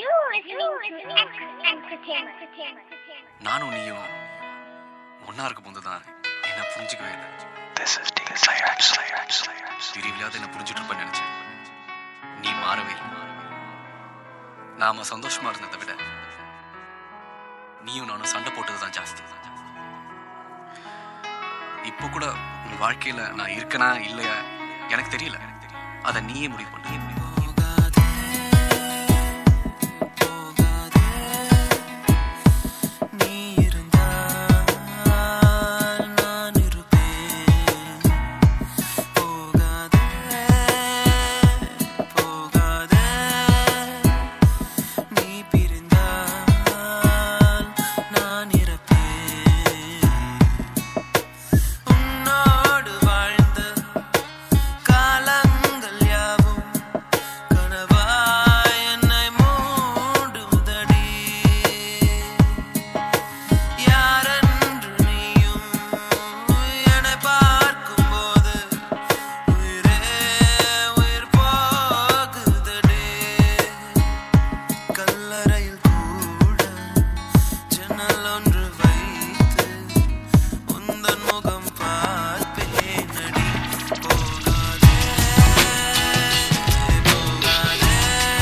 You're listening to X Entertainment. நானும் நீயும் ஒன்னா இருக்கும் போது தான் என்ன புரிஞ்சுக்கவே இல்லை This is Dean Slayers. Slayers. Slayers. பிரிவில்லாத என்ன புரிஞ்சுட்டு இருப்பேன்னு நினைச்சேன் நீ மாறவே இல்லை நாம சந்தோஷமா இருந்ததை விட நீயும் நானும் சண்டை போட்டது தான் ஜாஸ்தி இப்போ கூட உன் வாழ்க்கையில நான் இருக்கனா இல்லையா எனக்கு தெரியல அதை நீயே முடிவு பண்ணு நீ இருந்தால் நான் இருப்பேன் போகாதே போகாதே நீ பிரிந்தால் நான் இறப்பேன் உன்னோடு வாழ்ந்த காலங்கள் யாவும் கனவாய் என்னை மூடுதடி யாரென்று நீயும் என்னை பார்க்கும்போது உயிரே உயிர் போகுதடி கல்லறையில் கூட ஜன்னல் ஒன்று வைத்து உந்தன் முகம் பார்ப்பேனடி போகாதே போகாதே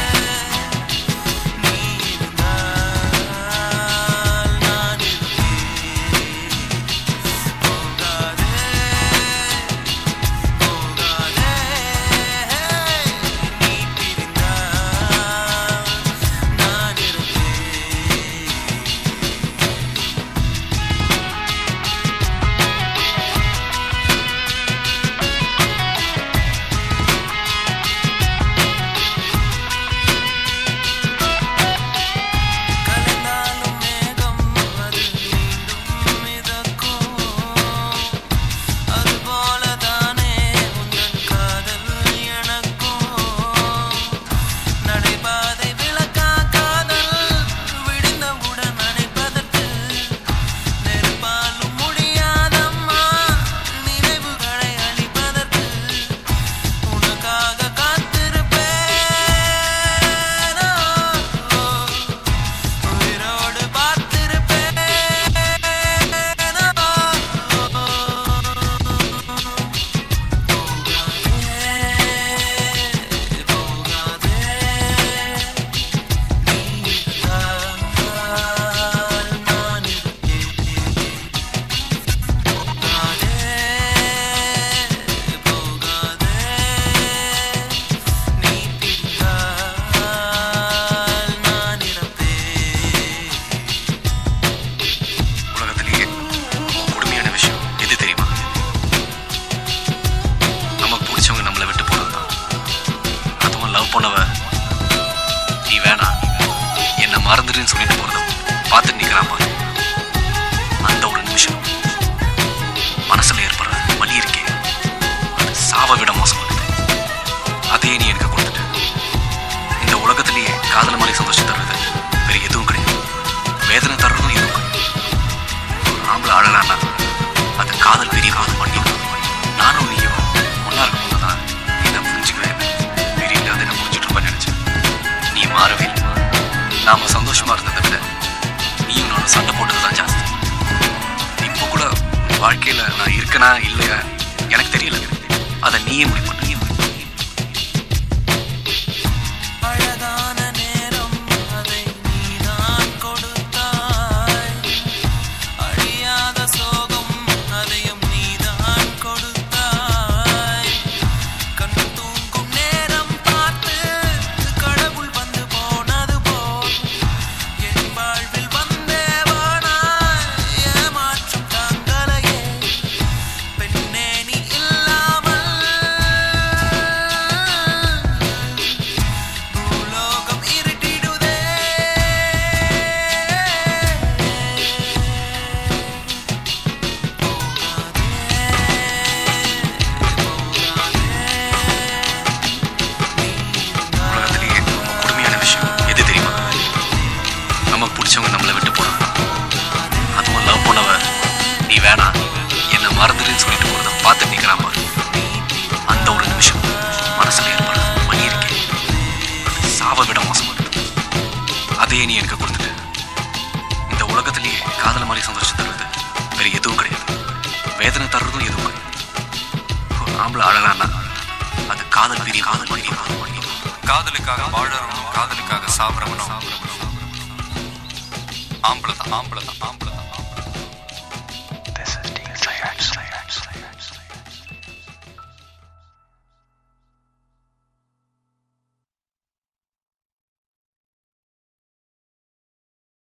நீ இருந்தால் நான் இருப்பேன் போகாதே போகாதே நீ பிரிந்தால் நான் இருப்பேன் கலந்தாலும் மேகம் அது மீண்டும் மிதக்கும் அதுபோலதானே உந்தன் காதல் எனக்கும் நடைபாதை விளக்கா காதல் விடிந்தவுடன் அணைப்பதற்கு நெருப்பாலும் முடியாதம்மா நினைவுகளை அழிப்பதற்கு உனக்காக காத்திருப்பேன் உயிரோடு பார்த்திருப்பேன் போகாதே நீ இருந்தால் நான் இருப்பேன் போகாதே போகாதே நீ பிரிந்தால் நான் இறப்பேன் உலகத்திலேயே கொடுமையான விஷயம் எது தெரியுமா நமக்கு பிடிச்சவங்க நம்மளை விட்டு போறதுதான் அதுவும் லவ் பண்ணவ நீ வேணாம் என்ன மறந்துடுன்னு சொல்லிட்டு போறதும் பார்த்துட்டு நிக்கிறான் பாரு அந்த ஒரு நிமிஷம் மனசுல ஏற்படுற வலி இருக்கே அது சாவை விட மோசமானது அதையே நீ எனக்கு கொடுத்துட்ட இந்த உலகத்திலேயே காதல் மாதிரி சந்தோஷம் தர்றது வேற எதுவும் கிடையாது வேதனை தர்றதும் எதுவும் கிடையாது ஒரு ஆம்பளை அழகானா அது காதல் பெரிய காதல் பண்ணி நானும் நீயும் ஒன்னா இருக்கும்போது தான் என்ன புரிஞ்சுக்கவே பெரிய இல்லாத என்ன புரிஞ்சுட்டு இருப்பேன்னு நினைச்சேன் நீ மாறவே இல்லை நாம சந்தோஷமா இருந்ததை விட நீயும் நானும் சண்டை போட்டது தான் ஜாஸ்தி இப்போ கூட உன் வாழ்க்கையில நான் இருக்கனா இல்லையா எனக்கு தெரியல அதை நீயே முடிவு பண்ணு நீயே முடிவு பண்ணு. அழகான நேரம் அதை நீதான் கொடுத்தாய் அழியாத சோகம் அதையும் நீதான் கொடுத்தாய் கண் தூங்கும் நேரம் பார்த்து கடவுள் வந்து போனது போல் என் வாழ்வில் வந்தேவானாய் ஏமாற்றும் தாங்களையே பெண்ணே நீ இல்லாமல் அதையே நீ எனக்கு கொடுத்துட்ட இந்த உலகத்திலேயே காதல் மாதிரி சந்தோஷம் தருவது வேற எதுவும் கிடையாது வேதனை தர்றதும் எதுவும் கிடையாது ஒரு ஆம்பளை அழகானா அது காதல் பிரிய காதல் பிரிய காதல் பிரிய காதலுக்காக வாழறவனும் காதலுக்காக சாப்பிட்றவனும் ஆம்பளை தான் ஆம்பளை தான் ஆம்பளை